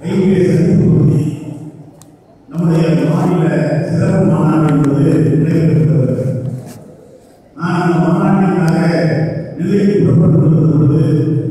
Railway சந்திப்பு பகுதி நம்முடைய மாநில சிறப்பு மாநாடு என்பது நடைபெறுகிறது நான் அந்த மாநாட்டிற்காக நெல்லைக்கு புறப்பட்டு வந்த பொழுது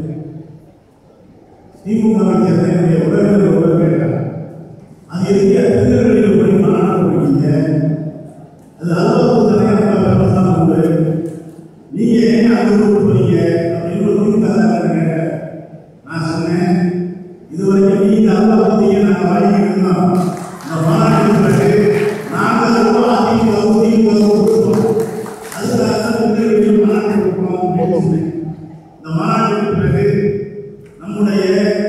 திமுகவை சேர்ந்த என்னுடைய உறவினர் ஒருவர் கேட்டார் அது எதுக்கு திருநெல்வேலியில் போய் மாநாடு போட்டீங்க அது அலுவலகம் தலைவர் பிரசாதம் உண்டு நீங்க ஏன் அங்க கூட்டு போறீங்க அப்படின்னு ஒரு திமுக கேட்டார் நான் சொன்னேன் இதுவரைக்கும் நீங்க அலுவலகத்தையே நாங்க வாங்கி இருந்தோம் இந்த மாநாட்டுக்கு பிறகு நாங்க அலுவலகம் அதிமுக திமுக கொடுத்தோம் அதுக்காக தான் திருநெல்வேலியில் மாநாடு கொடுக்கணும் அப்படின்னு சொன்னேன் இந்த மாநாட்டுக்கு பிறகு நம்முடைய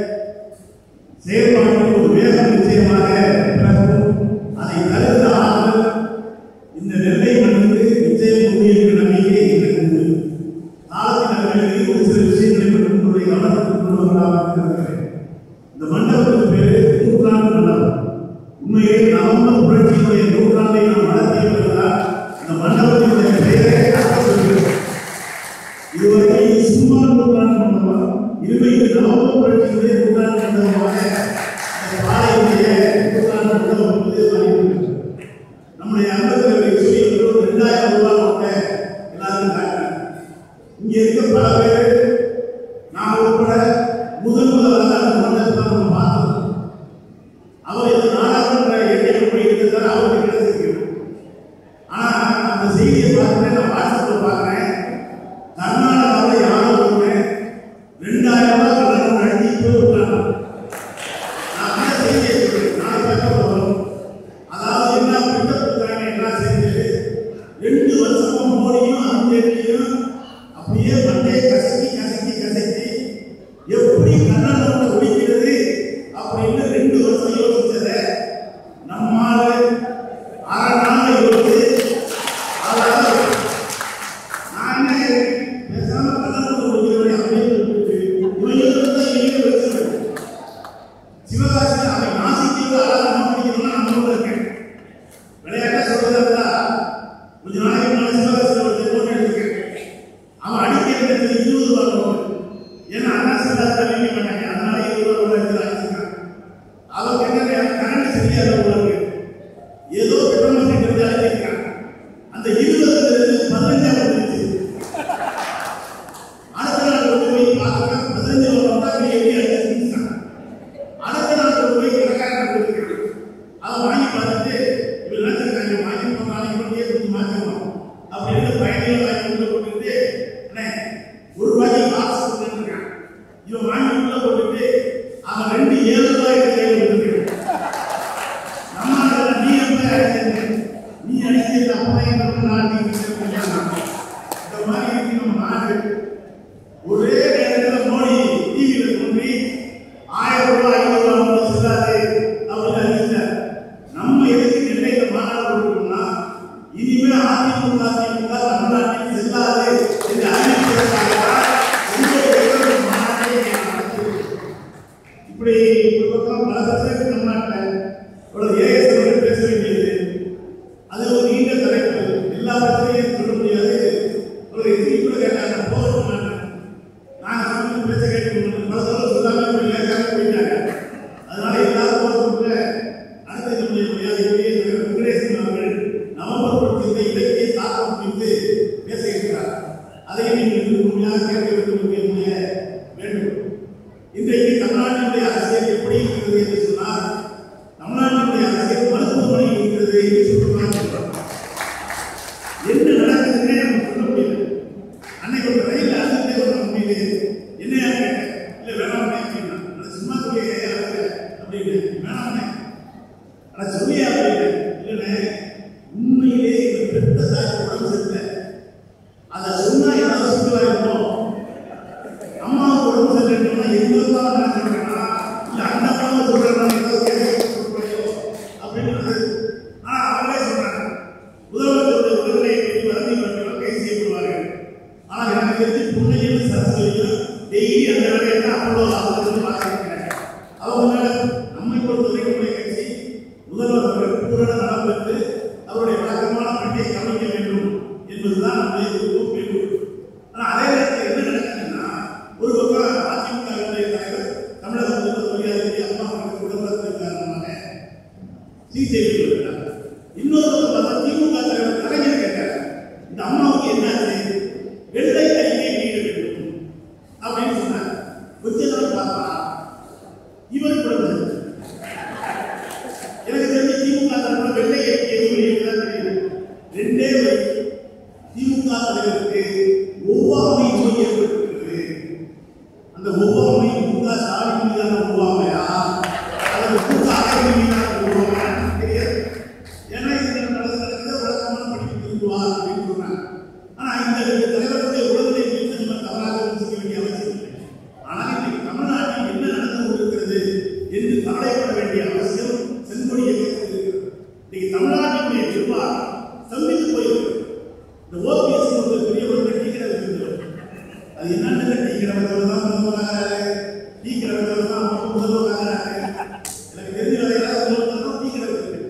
செயல்பாட்டில் ஒரு வேகம் நிச்சயமாக பிறக்கும் அதை தடுத்த ஆற்றல் இந்த நெல்லை மண்ணுக்கு நிச்சயம் உண்டு என்ற நம்பிக்கை எனக்கு உண்டு காலத்தின் அடிப்படையில் ஒரு சில விஷயங்களை மட்டும் உங்களுடைய கவனத்துக்கு கொண்டு வரலாம் இருக்கிறேன் இந்த மண்டபத்துக்கு பேரு நூற்றாண்டு மண்டபம் உண்மையிலே நவம்பர் புரட்சியினுடைய நூற்றாண்டை நாம் நடத்தியவர்களால் இந்த மண்டபத்தினுடைய பெயரை அர்த்தப்படுகிறது இதுவரை இது சும்மா நூற்றாண்டு மண்டபம் இனிமே இது நவம்பர் புரட்சியுடைய நூற்றாண்டு மண்டபமாக இந்த பாளையத்துடைய நூற்றாண்டு மண்டபம் என்பது மாறிவிட்டது நம்முடைய அன்பர்களை சொல்லி ஒரு ரெண்டாயிரம் ரூபாய் நோட்டை எல்லாரும் காட்டினாங்க இங்க இருக்க பல பேர் நான் உட்பட முதல் முதல்ல அந்த மண்டபத்தை நம்ம பார்த்தோம் அவர் இந்த நாடாளுமன்ற எண்ணிக்கை போய் இருக்கிறார் அவருக்கு கிடைச்சிருக்கு ஆனா அந்த செய்தியை பார்க்கிறேன் நான் வாட்ஸ்அப்ல பார்க்கிறேன் கர்நாடகாவில் யாரோ ஒன்று ரெண்டாயிரம் ரூபாய் கடன் நடத்தி போய் விட்டாங்க நான் அந்த செய்தியை சொல்றேன் நாளை பேப்பர் வரும் அதாவது என்ன பிட்ட கொடுக்குறாங்க என்ன செஞ்சது ரெண்டு வருஷமா மோடியும் அருண்ஜேட்லியும் அப்படியே மண்டையை கசக்கி கசக்கி கசக்கி எப்படி கர்நாடகத்தை ஒழிக்கிறது அப்படின்னு ரெண்டு வருஷம் யோசிச்சத நம்மால அரை நாள் யோசிச்சு அதாவது நானே பேசாம கர்நாடகத்தை ஒழிக்கிறவரை அப்படின்னு சொல்லிட்டு இவன் யோசிச்சதை இவங்க வச்சிருக்கேன் சிவகாசி அவன் நாசிக்கு அழகாக முடிக்கணும்னா நம்ம ஊர்ல இருக்கேன் விளையாட்டா சொல்றதா இருந்தா கொஞ்ச நாளைக்கு முன்னாடி சிவகாசி ஒரு நோட் எடுத்துருக்கேன் அவன் அடிக்கிறது இருபது ரூபா நோட்டு ஏன்னா அண்ணா சிவகாசி அடிக்க மாட்டாங்க அதனால இருபது ரூபா எடுத்து அடிச்சிருக்கான் அவன் கேட்ட கரண்ட் சரியாக இருக்கு ஏதோ பெட்ரோல் சீட்டு அடிச்சிருக்கான் அந்த இருபதுல இருந்து பதினஞ்சாவது வந்துச்சு அடுத்த நாள் கொண்டு போய் பார்க்க பதினஞ்சு ரூபா வந்தா நீ எப்படி அடிச்சிருக்கான் அடுத்த நாள் கொண்டு போய் கடைக்காரன் கொடுத்துருக்கான் அதை வாங்கி பார்த்துட்டு இவன் நினைச்சிருக்காங்க வாங்கி போன நாளைக்கு கொண்டே கொடுத்து மாற்றிடுவோம் அப்படின்னு பயணிகள் வாங்கி உள்ள போட்டுட்டு அண்ணே ஒரு ரூபாய்க்கு காசு கொடுத்துருக்கான் இவன் வாங்கி உள்ள போட்டுட்டு அவன் ரெண்டு ஏழு ரூபாய் கையில் கொடுத்துருக்கான் நம்ம ஆளுங்க, நீ எப்ப அடிச்சது நீ அடிச்சது அப்பதான் எங்க நாட்டு இந்த மாதிரி இருக்கு நம்ம நாடு ஒரே நேரத்தில் மோடி டிவியில் தோன்றி ஆயிரம் ரூபாய் ஐநூறு ரூபாய் மட்டும் செல்லாது அப்படின்னு அறிவித்தார் நம்ம எதுக்கு நெல்லையில மாநாடு கொடுக்கணும்னா இனிமே அதிமுக திமுக தமிழ்நாட்டில் செல்லாது என்று அறிவிப்பதற்காக உங்களுடைய மாநாட்டை நடத்தியிருக்கிறோம். இப்படி ஒரு பக்கம் பல பிரச்சனைகள் தமிழ்நாட்டில் இவ்வளவு ஏஎஸ்எம் பேச வேண்டியது அது ஒரு நீண்ட தலைப்பு எல்லா பிரச்சனையும் சொல்ல முடியாது ஒரு இது கூட கேட்டாங்க போதும் நாங்க சொன்ன பேச கேட்க பல சொல்ல சொல்லாம போய் லேசாக போயிட்டாங்க அதனால எல்லாரும் போகிறதுக்குள்ள அடுத்த நம்முடைய மரியாதைக்குரிய தலைவர் வெங்கடேசன் அவர்கள் நவம்பர் பட்சத்தை இலக்கிய தாக்கம் குறித்து பேச இருக்கிறார் அதை நீங்கள் முழுமையாக கேட்க வேண்டும் என்று என்னுடைய வேண்டும் இன்றைக்கு தமிழ்நாட்டினுடைய அரசியல் எப்படி இருக்கிறது என்று சொன்னால் தமிழ்நாட்டினுடைய அரசியல் மருத்துவமனை இருக்கிறது என்று சொல்லுகிறார்கள் என்ன நடக்குதுன்னே நம்ம சொல்ல முடியல அன்னைக்கு ஒரு ரயில் அழுத்தே வர முடியல என்னையா கேட்டேன் இல்ல வேணாம் அப்படின்னா அது சும்மா சொல்லி அப்படின்னு வேணாம் ஆனா சொல்லியா அப்படின்னு இல்லைண்ணே உண்மையிலே இந்த பெத்த தாய்க்கு உடம்பு சரியில்லை அதை சொன்னா ஏதாவது சொல்லுவா இருக்கும் அம்மாவுக்கு உடம்பு சரியில்லைன்னா எங்கெல்லாம் நான் சொல்றேன்னா இல்ல அந்த அம்மாவை சொல்றேன்னா ஏதாவது கேட்க சொல்றாயோ அப்படின்றது ஆனா அவங்களே சொல்றாங்க முதல்வருடைய உடல்நிலையை பற்றி வருந்தி வருகிறவர்கள் கைது செய்யப்படுவார்கள் ஆனால் எனக்கு தெரிஞ்சு புண்ணையும் சரஸ்வதியும் டெய்லி அந்த வேலையை தான் அப்போ அவங்க பார்த்துருக்கிறாங்க அவங்க மேல நம்மை பொறுத்தவரைக்கும் நம்முடைய கட்சி முதல்வர் அவர்கள் பூரண நலம் பெற்று அவருடைய வழக்கமான பணியை கவனிக்க வேண்டும் என்பதுதான் நம்முடைய விருப்பம் வேண்டும் ஆனா அதே நேரத்தில் என்ன நடக்குதுன்னா ஒரு பக்கம் அதிமுக தலைவர் தமிழக முதல்வர் மரியாதைக்கு அம்மா அவர்கள் கூட சிகிச்சை பெற்று வருகிறார் இன்னொரு பக்கம் பார்த்தா திமுக தலைவர் கலைஞர் கேட்டார் இந்த அம்மாவுக்கு என்னாச்சு வெள்ளை கையை நீட வேண்டும் அப்படின்னு சொன்னார் கொஞ்ச நாள் பார்த்தா இவர் கூட வந்து எனக்கு தெரிஞ்ச திமுக தலைவர் வெள்ளை அறிக்கை எதுவும் இருக்கிறதா தெரியும் ரெண்டே வழி திமுக தலைவருக்கு ஒவ்வாமை நோய் ஏற்பட்டிருக்கிறது அந்த ஒவ்வாமை முக ஸ்டாலின் மீதான ஒவ்வாமையா அல்லது முக அழகின் மீதான ஒவ்வாமையா தெரியாது ஏன்னா இது நடந்து நடக்குது வழக்கமான படிப்பு திரும்புவார் அப்படின்னு சொல்றாங்க ஆனா இந்த ரெண்டு தலைவர்களுடைய உடல்நிலை குறித்து நம்ம தவறாக யோசிக்க வேண்டிய அவசியம் இல்லை ஆனால் இன்னைக்கு தமிழ்நாட்டில் என்ன நடந்து கொண்டிருக்கிறது என்று கவலைப்பட வேண்டிய அவசியம் செங்கொடி இயக்கத்தில் இருக்கிறது இன்னைக்கு தமிழ்நாட்டினுடைய நிர்வாகம் ஸ்தம்பித்து போயிருக்கிறது இந்த ஓபிஎஸ் ஒரு பெரிய ஒரு டீ கடை வச்சிருந்தவர் அது என்னன்னு டீ கடை வச்சவர் தான் முதல்வராகிறாரு டீ கடை வச்சவர் தான் அப்போ முதல்வராகிறாரு எனக்கு தெரிஞ்ச வரையில முதல்வர் தான் டீ கடை வச்சிருக்கு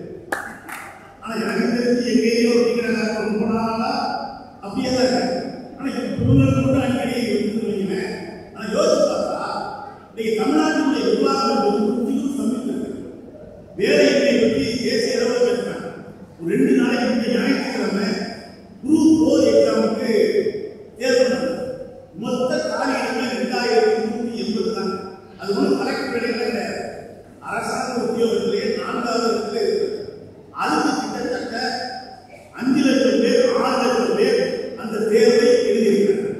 ஆனா எனக்கு தெரிஞ்சு எங்கேயோ ஒரு டீ கடை ரொம்ப நாளா அப்படியே தான் இருக்கு ஆனா இப்ப இவங்களுக்கு கூட அடிக்கடி வந்து வைங்களேன் ஆனா யோசிச்சு பார்த்தா இன்னைக்கு தமிழ்நாட்டினுடைய நிர்வாகம் என்பது முற்றிலும் ஸ்தம்பித்திருக்கு வேலையின்மை பற்றி தேசிய அளவில் பேசுறாங்க ஒரு ரெண்டு நாளைக்கு முன்னாடி ஞாயிற்றுக்கிழமை குரூப் ஃபோர் எக்ஸாமுக்கு தேர்வு நடந்தது. மொத்த காலி இடங்கள் ரெண்டாயிரத்தி நூற்றி எண்பது தான் அது ஒன்றும் கலெக்டர் வேலையில கிடையாது அரசாங்க உத்தியோகத்திலேயே நான்காவது இடத்துல இருக்கு அதுக்கு கிட்டத்தட்ட அஞ்சு லட்சம் பேர் ஆறு லட்சம் பேர் அந்த தேர்வை எழுதியிருக்கிறார்கள்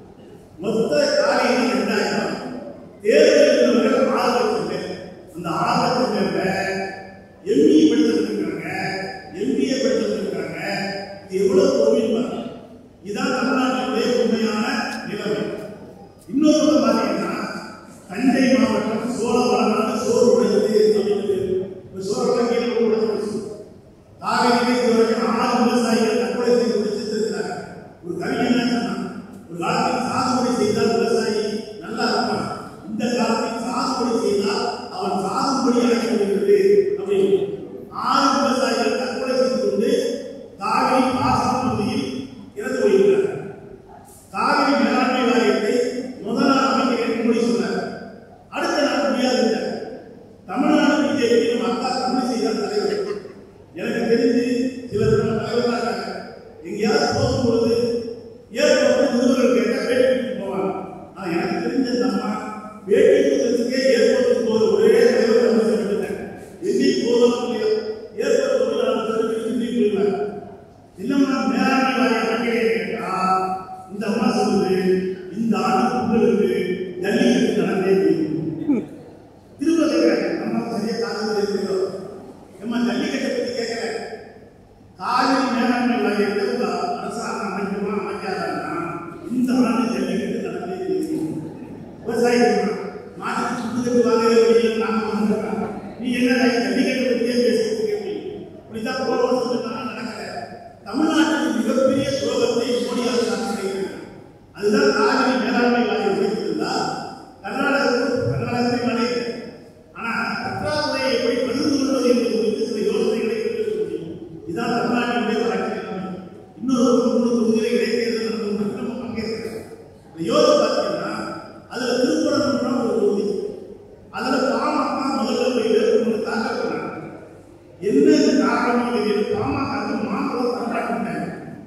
மொத்த காலியிடம் ரெண்டாயிரம் தேர்வு எழுதினவர்கள் ஆறு லட்சம் பேர் அந்த ஆறு லட்சம் பேர்ல எம்இ படிச்சிருக்காங்க எம்பிஏ படிச்சிருக்காங்க இது எவ்வளவு கோவில் பாருங்க இதான் தமிழ்நாட்டினுடைய உண்மையான நிலைமை இன்னொரு பக்கம் பார்த்தீங்கன்னா தஞ்சை மாவட்டம் சோழவளமான சோறு உடையது அப்படின்னு ஒரு சோழவளம் கீழே உடைச்சு காவிரியிலே இதுவரைக்கும் ஆறு விவசாயிகள் தற்கொலை செய்து முடிச்சிருக்கிறாங்க ஒரு கவிஞன் என்ன சொன்னான் ஒரு காலத்தில் சாகுபடி செய்தால் விவசாயி நல்லா இருப்பான் இந்த காலத்தில் சாகுபடி செய்தால் அவன் சாகுபடி ஆகி விடுகிறது அப்படின்னு ஆறு விவசாயிகள் தற்கொலை செய்து கொண்டு காவிரி பாசன பகுதியில் இறந்து போயிருக்கிறார் காவிரி மேலாண்மை வாரியத்தை முதலாக அமைக்கிறேன் மோடி சொன்னார் அடுத்த நாள் முடியாது தமிழ்நாடு பிஜேபி நம்ம அக்கா தமிழ் செய்தார் தலைவர் எனக்கு தெரிஞ்சு சிலர் நம்ம தலைவர்களாக இருக்காங்க எங்கேயாவது போகும்பொழுது ஏற்பட்டு நிருபர்கள் கேட்டால் பேட்டி கொடுத்து போவாங்க ஆனா எனக்கு தெரிஞ்ச இந்த அம்மா பேட்டி கொடுத்ததுக்கே ஏற்பட்டு போகிற ஒரே தலைவர் தமிழ் சொல்லிட்டாங்க எங்கேயும் போதும் இல்லையோ ஏற்பட்டு போது நான் சொல்லி சொல்லி போயிடுவேன் இல்லம்மா மேலாண்மை வாரிய அமைக்கிறேன் கேட்டா இந்த அம்மா சொல்லுது இந்த ஆண்டு உங்களுக்கு ஜல்லிக்கட்டு நடந்தே தீரும் திரும்ப கேட்கிறேன் அம்மா சரியா காது இருக்கிறதோ அம்மா ஜல்லிக்கட்டை பத்தி கேட்கிறேன் காவிரி மேலாண்மை வாரியத்தை உங்க அரசாங்கம் அமைக்குமா அமைக்காதான்னா இந்த ஆண்டு ஜல்லிக்கட்டு நடந்தே தீரும் விவசாயி சொல்றான், மாட்டுக்கு சுட்டுக்கட்டு வாங்கவே முடியல நாம வந்துடுறோம் நீ என்ன ஜல்லிக்கட்டை பத்தியே பேசிட்டு இருக்கீங்க இப்படிதான் போன வருஷம் சொன்னாலும் நடக்கல தமிழ்நாட்டில் மிகப்பெரிய துரோகத்தை மோடி அரசாங்கம் செய்கிறது அதுதான் காவிரி மேலாண்மை வாரியம் வைத்திருந்தா கர்நாடகத்தில் கர்நாடகத்தில் மழை இல்லை. ஆனா பற்றாக்குறையை எப்படி பகிர்ந்து கொள்வது என்பது குறித்து சில யோசனைகளை கொண்டு முடியும் இதான் தமிழ்நாட்டினுடைய வழக்கு நிலைமை. இன்னொரு மூணு தொகுதிகளை இடைத்தேர்தல் நடந்து கொண்டிருக்கு நம்ம பங்கேற்கிறோம் இந்த யோசனை பார்த்தீங்கன்னா அதுல திருப்பரங்குன்றம் ஒரு தொகுதி அதுல பாமக முதல்ல போய் வேட்புமனு தாக்கல் பண்ணாங்க என்ன காரணம் தெரியல பாமக மாம்பழம் தரமாட்டாங்க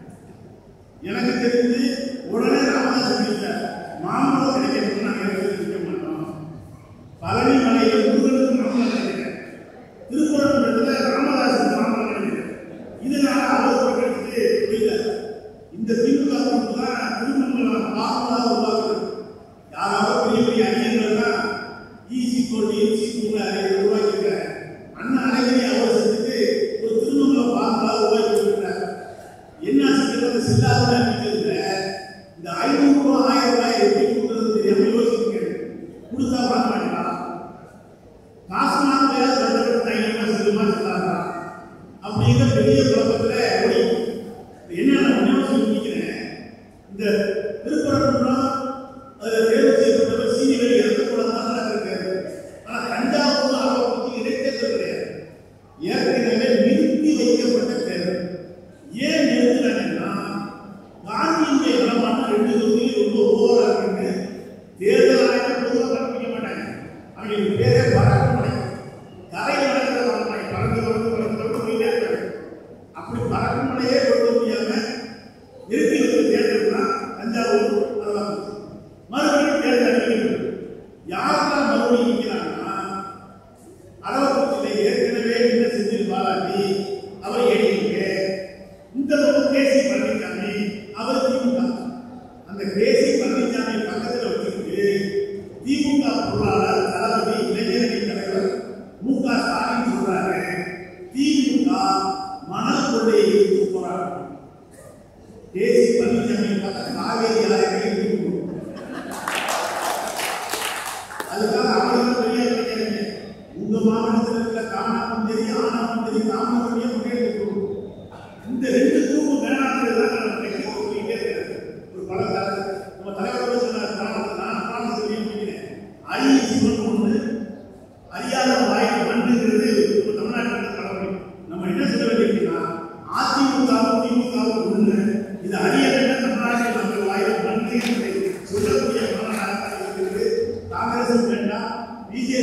எனக்கு தெரிஞ்சு உடனே ராமதாஸ் வீட்டுல மாம்பழம் கிடைக்கணும்னு நாங்க இருக்க மாட்டோம் பழனி மலையில முருகனுக்கு மாம்பழம் கிடைக்கிறேன் திருப்பரங்குன்றத்துல ராமதாஸுக்கு மாம்பழம் கிடைக்கிறேன் இதனால அவர் பக்கத்துக்கு போயில இந்த திமுக குரூப் தான் திருமங்கலம் பாகுபாக உருவாக்குறது யாராவது பெரிய பெரிய அறிஞர்கள்லாம் ஈசி கோடி ஈசி கூட உருவாக்கியிருக்காரு அண்ணா அழகிரி அவர் செஞ்சுட்டு ஒரு திருமங்கலம் பாகுபாக உருவாக்கி இருக்கிறார் என்ன செஞ்சது செல்லாத அறிவிக்கிறதுல இந்த ஐநூறு ரூபாய் ஆயிரம் ரூபாய் எப்படி கொடுக்கறது தெரியாம யோசிக்கிறேன் கொடுத்தா வாங்க மாட்டேங்களா காசு மாத்திரையாவது வருடத்துக்கு ஐநூறு ரூபாய் செல்லுமா செல்லாதா அப்படிங்கிற பெரிய குழப்பத்துல ஓடி என்ன நான் ஒண்ணே ஒண்ணு சொல்லி முடிக்கிறேன் இந்த திருப்பரங்குன்றம் அதுல தேர்வு செய்யப்பட்டவர் சீனிகளை இறக்கக்கூடாதான் நடக்கிறது ஆனா தஞ்சாவூர் அவரை பற்றி இடைத்தேர்தல் கிடையாது ஏற்கனவே நிறுத்தி வைக்கப்பட்ட தேர்தல் ஏன் நிறுத்தினாங்கன்னா காந்தியினுடைய நலமான ரெண்டு தொகுதியில் ரொம்ப ஓவரா இருக்கு தேர்தல் ஆணையம் பொதுவாக கற்பிக்க மாட்டாங்க அவங்களுக்கு பேரே பறக்க மாட்டாங்க கரையில் நடக்கிற வரமாட்டாங்க பறந்து பறந்து பறந்து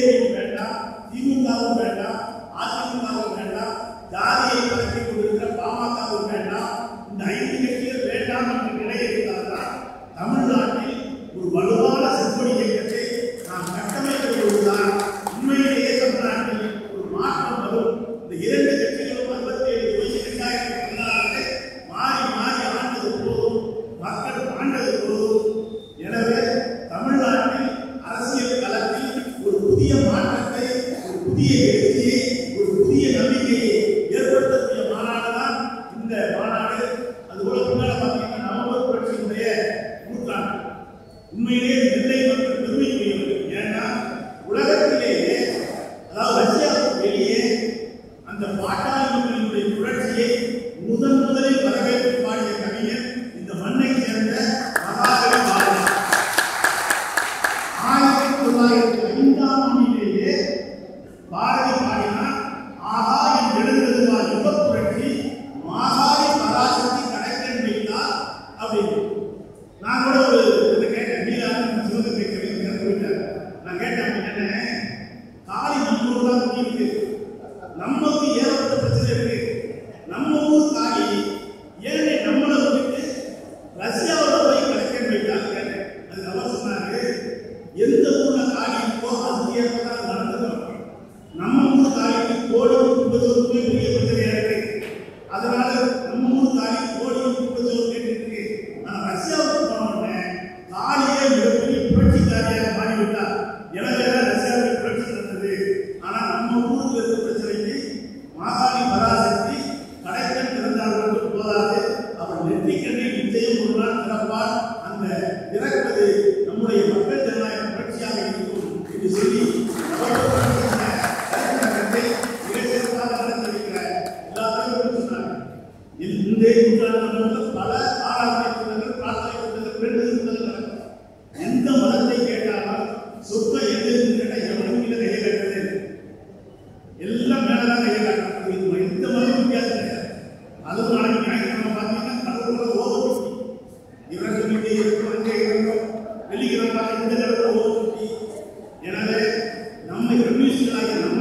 பிஜேபியும் வேண்டாம் திமுகவும் வேண்டாம் அதிமுகவும் வேண்டாம் ஜாதியை பரப்பி கொண்டிருக்கிற பாமகவும் வேண்டாம் இந்த ஐந்து கட்சிகள் வேண்டாம் என்ற நிலை இருந்தால்தான் தமிழ்நாட்டில் ஒரு வலுவான செப்பொழி இயக்கத்தை நாம் கட்டமைக்க பொழுதுதான் உண்மையிலேயே தமிழ்நாட்டில் ஒரு மாற்றம் வரும் இந்த இரண்டு கட்சிகளும் அறுபத்தி ஏழு வயசு இரண்டாயிரத்தி பதினாறு மாறி மாறி ஆண்டது போதும் மக்கள் ஆண்டது போதும் எனவே தமிழ்நாட்டில் அரசியல் களத்தில் ஒரு புதிய மாற்றத்தை ஒரு புதிய எழுச்சியை ஒரு புதிய நம்பிக்கையை ஏற்படுத்தக்கூடிய மாநாடு தான் இந்த மாநாடு அதுபோல முன்னால பார்த்தீங்கன்னா நவம்பர் புரட்சியினுடைய நூற்றாண்டு உண்மையிலேயே நெல்லை மக்கள் பெருமைக்குரியவர்கள் ஏன்னா உலகத்திலேயே அதாவது ரஷ்யாவுக்கு வெளியே அந்த பாட்டாளி மக்களினுடைய புரட்சியை முதன் முதலில் வரவேற்று பாடிய கவிஞர் இந்த மண்ணை சேர்ந்த மகாகவி பாரதி ஆயிரத்தி தொள்ளாயிரத்தி ஐந்தாம் ஆண்டிலேயே பாரதி பாடினார் ஆகா என் எழுந்ததுவா யுக புரட்சி மாகாரி பராசக்தி கடைக்கன் வைத்தார் அப்படின்னு நான் கூட ஒரு இதை கேட்டேன் மீனாக சிவகங்கை கவிதை இறந்து விட்டார் நான் கேட்டேன் அப்படி என்ன காளி நம்ம ஊர் தான் இருக்கு நம்ம ஊர் ஏகப்பட்ட பிரச்சனை இருக்கு நம்ம ஊர் காளி ஏன் நம்மளை விட்டுட்டு ரஷ்யாவில் போய் கடைக்கன் வைத்தார் கேட்டேன் அது அவர் சொன்னாரு எந்த ஊர்ல காளி இருக்கோ அதுக்கு ஏற்பதான் நடந்துடும் நம்ம ஊர் காளிக்கு கோடி முப்பது ரூபாய் பெரிய பிரச்சனையா இருக்கு அதனால நம்ம ஊர் காளி கோடி முப்பது ரூபாய் இருக்கு நான் ரஷ்யாவுக்கு போன உடனே காளியே மிகப்பெரிய புரட்சிக்காரியாக மாறிவிட்டார் எனவே தான் ரஷ்யாவில் புரட்சி நடந்தது ஆனா நம்ம ஊருக்கு இருக்க பிரச்சனைக்கு மாகாணி பராசக்தி கடைக்கன் திறந்தால் மட்டும் போதாது அவர் நெற்றிக்கண்ணை நிச்சயம் ஒரு நாள் திறப்பார் அந்த திறப்பது நம்முடைய மக்கள் ஜனநாயக புரட்சியாக இருக்கும் என்று சொல்லி அவர் புரட்சியான கருத்தரங்கத்தை மிக சிறப்பாக நடத்திருக்கிற எல்லா தலைவர்களும் சொன்னாங்க இந்த நூற்றாண்டு பல ஆராய்ச்சி கூட்டங்கள் பிரார்த்தனை கூட்டங்கள் வேண்டுதல் கூட்டங்கள் நடக்கும் எந்த மதத்தை கேட்டாலும் சொற்க எது கேட்டால் எவனும் இல்லை கையை கட்டுறது எல்லாம் மேலதான் கையை காட்டுறது இது எந்த மதம் வித்தியாசம் கிடையாது அதுவும் நாளைக்கு ஞாயிற்றுக்கிழமை பார்த்தீங்கன்னா கடவுளோட ஓவர் இவரை சொல்லிட்டு இருக்கும் அங்கே இருக்கும் வெள்ளிக்கிழமை இந்த கடவுள ஓவர் எனவே நம்மை கம்யூனிஸ்டுகளாக நம்ம